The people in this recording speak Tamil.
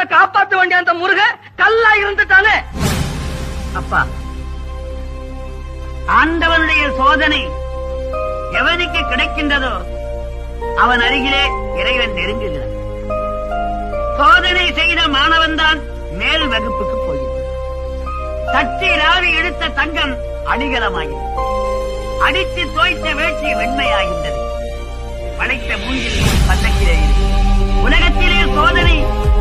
உன்னை காப்பாத்த வேண்டிய அந்த முருகன் கல்லா இருந்துட்டானே அப்பா ஆண்டவனுடைய சோதனை எவனுக்கு கிடைக்கின்றதோ அவன் அருகிலே இறைவன் நெருங்குகிறான் சோதனை செய்த மாணவன் தான் மேல் வகுப்புக்கு போகிறான் தட்டி ராவி எடுத்த தங்கம் அடிகலமாகிறது அடித்து தோய்த்த வேட்சி வெண்மையாகின்றது படைத்த மூங்கில் பல்லக்கிலே இருக்கு. உலகத்திலே சோதனை